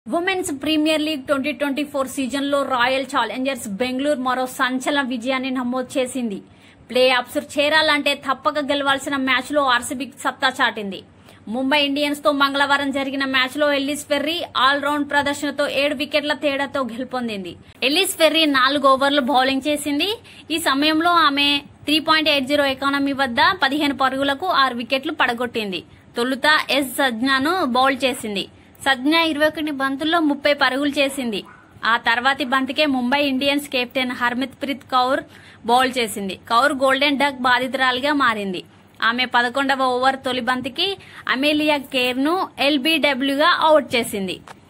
women's Premier League twenty twenty four సీజన్లో Royal Challengers Bengaluru మరో సంచలన విజయాన్ని నమోదు చేసింది ప్లే ఆఫ్స్ చేరాలంటే తప్పక గెలవాల్సిన మ్యాచ్లో ఆర్సీబీ సత్తా చాటింది ముంబై ఇండియన్స్ తో మంగళవారం జరిగిన మ్యాచ్లో ఎల్లిస్ ఫెర్రీ ఆల్ రౌండ్ ప్రదర్శనతో ఏడు వికెట్ల తేడాతో గెలుపొందింది ఎల్లిస్ ఫెర్రీ నాలుగు ఓవర్లు బౌలింగ్ చేసింది ఈ సమయంలో ఆమె three point eight zero economy వద్ద పదిహేను పరుగులకు ఆరు వికెట్లు పడగొట్టింది తొలుత ఎస్ సజ్ఞాను బౌల్ చేసింది సజ్ఞ ఇరవై ఒకటి బంతుల్లో ముప్పై పరుగులు చేసింది ఆ తర్వాతి బంతికే Mumbai Indians captain Harmanpreet Kaur bowl చేసింది కౌర్ గోల్డెన్ డక్ బాధితురాలిగా మారింది ఆమె పదకొండవ ఓవర్ తొలి బంతికి అమేలియా కేర్ ను ఎల్బీడబ్ల్యూగా అవుట్ చేసింది